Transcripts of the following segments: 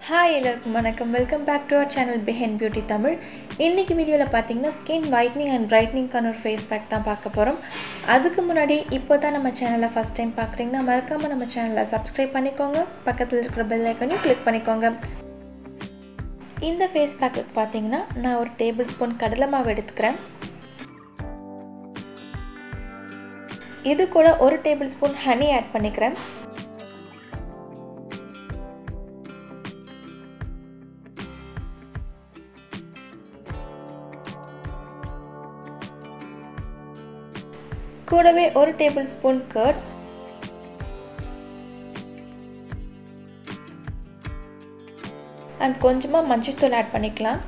hi எல்லாருக்கும் வணக்கம் welcome back to our channel behind beauty Tamil இன்றைக்கி வீடியோவில் பார்த்தீங்கன்னா ஸ்கின் ஒயிட்னிங் அண்ட் பிரைட்னிங்கான ஒரு ஃபேஸ் பேக் தான் பார்க்க போகிறோம் அதுக்கு முன்னாடி இப்போ தான் நம்ம சேனலை ஃபஸ்ட் டைம் பார்க்குறீங்கன்னா மறக்காமல் நம்ம சேனலை சப்ஸ்கிரைப் பண்ணிக்கோங்க பக்கத்தில் இருக்கிற பெல் ஐக்கனையும் கிளிக் பண்ணிக்கோங்க இந்த ஃபேஸ் பேக்குக்கு பார்த்தீங்கன்னா நான் ஒரு டேபிள் ஸ்பூன் கடலை மாவு எடுத்துக்கிறேன் இது கூட ஒரு டேபிள் ஸ்பூன் ஹனி ஆட் பண்ணிக்கிறேன் கூடவே ஒரு டேபிள் ஸ்பூன் கர்ட் அண்ட் கொஞ்சமாக மஞ்சள்தூள் ஆட் பண்ணிக்கலாம்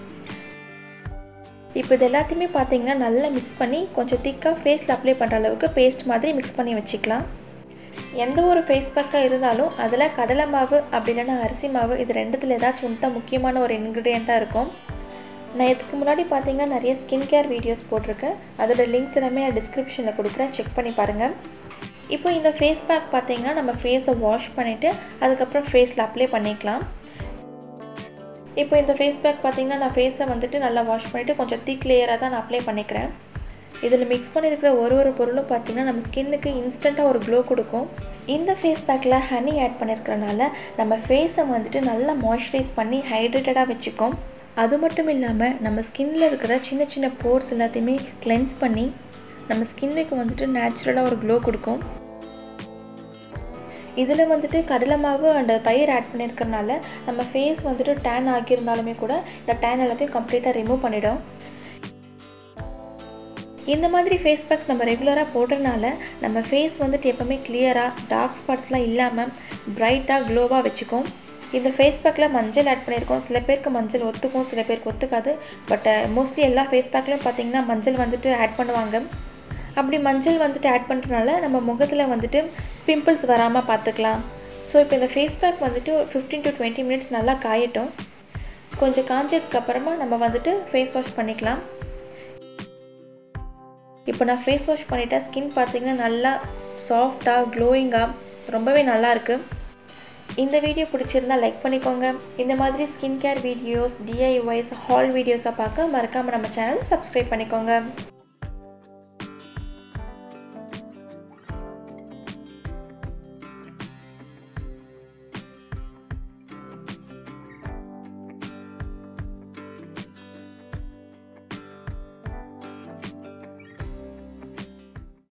இப்போ இது எல்லாத்தையுமே பார்த்தீங்கன்னா நல்லா மிக்ஸ் பண்ணி கொஞ்சம் திக்காக ஃபேஸில் அப்ளை பண்ணுற அளவுக்கு பேஸ்ட் மாதிரி மிக்ஸ் பண்ணி வச்சுக்கலாம் எந்த ஒரு ஃபேஸ் பேக்காக இருந்தாலும் அதில் கடலை மாவு அப்படி இல்லைன்னா அரிசி மாவு இது ரெண்டுத்தில் ஏதாச்சும் ஒன்று தான் முக்கியமான ஒரு இன்க்ரீடியண்ட்டாக இருக்கும் நான் இதுக்கு முன்னாடி பார்த்தீங்கன்னா நிறைய ஸ்கின் கேர் வீடியோஸ் போட்டிருக்கேன் அதோட லிங்க்ஸ் எல்லாமே நான் டிஸ்கிரிப்ஷனில் கொடுக்குறேன் செக் பண்ணி பாருங்கள் இப்போ இந்த ஃபேஸ் பேக் பார்த்தீங்கன்னா நம்ம ஃபேஸை வாஷ் பண்ணிவிட்டு அதுக்கப்புறம் ஃபேஸில் அப்ளை பண்ணிக்கலாம் இப்போ இந்த ஃபேஸ் பேக் பார்த்தீங்கன்னா நான் ஃபேஸை வந்துட்டு நல்லா வாஷ் பண்ணிவிட்டு கொஞ்சம் திக் லேயராக தான் நான் அப்ளை பண்ணிக்கிறேன் இதில் மிக்ஸ் பண்ணியிருக்கிற ஒரு ஒரு பொருளும் பார்த்திங்கன்னா நம்ம ஸ்கின்னுக்கு இன்ஸ்டண்ட்டாக ஒரு க்ளோ கொடுக்கும் இந்த ஃபேஸ் பேக்கில் ஹனி ஆட் பண்ணியிருக்கிறனால நம்ம ஃபேஸை வந்துட்டு நல்லா மாய்ஸ்சரைஸ் பண்ணி ஹைட்ரேட்டடாக வச்சுக்கோம் அது மட்டும் இல்லாமல் நம்ம ஸ்கின்னில் இருக்கிற சின்ன சின்ன போர்ஸ் எல்லாத்தையுமே கிளென்ஸ் பண்ணி நம்ம ஸ்கின்னுக்கு வந்துட்டு நேச்சுரலாக ஒரு க்ளோ கொடுக்கும் இதில் வந்துட்டு கடலை மாவு அண்ட் தயிர் ஆட் பண்ணியிருக்கிறனால நம்ம ஃபேஸ் வந்துட்டு டேன் ஆகியிருந்தாலுமே கூட இந்த டேன் எல்லாத்தையும் கம்ப்ளீட்டாக ரிமூவ் பண்ணிடும் இந்த மாதிரி ஃபேஸ் பேக்ஸ் நம்ம ரெகுலராக போடுறதுனால நம்ம ஃபேஸ் வந்துட்டு எப்போவுமே கிளியராக டார்க் ஸ்பாட்ஸ்லாம் இல்லாமல் பிரைட்டாக க்ளோவாக வச்சுக்கும் இந்த ஃபேஸ் பேக்கில் மஞ்சள் ஆட் பண்ணியிருக்கோம் சில பேருக்கு மஞ்சள் ஒத்துக்கும் சில பேருக்கு ஒத்துக்காது பட் மோஸ்ட்லி எல்லா ஃபேஸ் பேக்லையும் பார்த்திங்கன்னா மஞ்சள் வந்துட்டு ஆட் பண்ணுவாங்க அப்படி மஞ்சள் வந்துட்டு ஆட் பண்ணுறதுனால நம்ம முகத்தில் வந்துட்டு பிம்பிள்ஸ் வராமல் பார்த்துக்கலாம் ஸோ இப்போ இந்த ஃபேஸ் பேக் வந்துட்டு ஒரு ஃபிஃப்டீன் டு டுவெண்ட்டி மினிட்ஸ் நல்லா காயட்டும் கொஞ்சம் காஞ்சதுக்கப்புறமா நம்ம வந்துட்டு ஃபேஸ் வாஷ் பண்ணிக்கலாம் இப்போ நான் ஃபேஸ் வாஷ் பண்ணிட்டேன் ஸ்கின் பார்த்திங்கன்னா நல்லா சாஃப்டாக க்ளோயிங்காக ரொம்பவே நல்லாயிருக்கு இந்த வீடியோ பிடிச்சிருந்தா லைக் பண்ணிக்கோங்க இந்த மாதிரி skin care videos DIYs haul வீடியோஸை பார்க்க மறக்காமல் நம்ம சேனல் சப்ஸ்கிரைப் பண்ணிக்கோங்க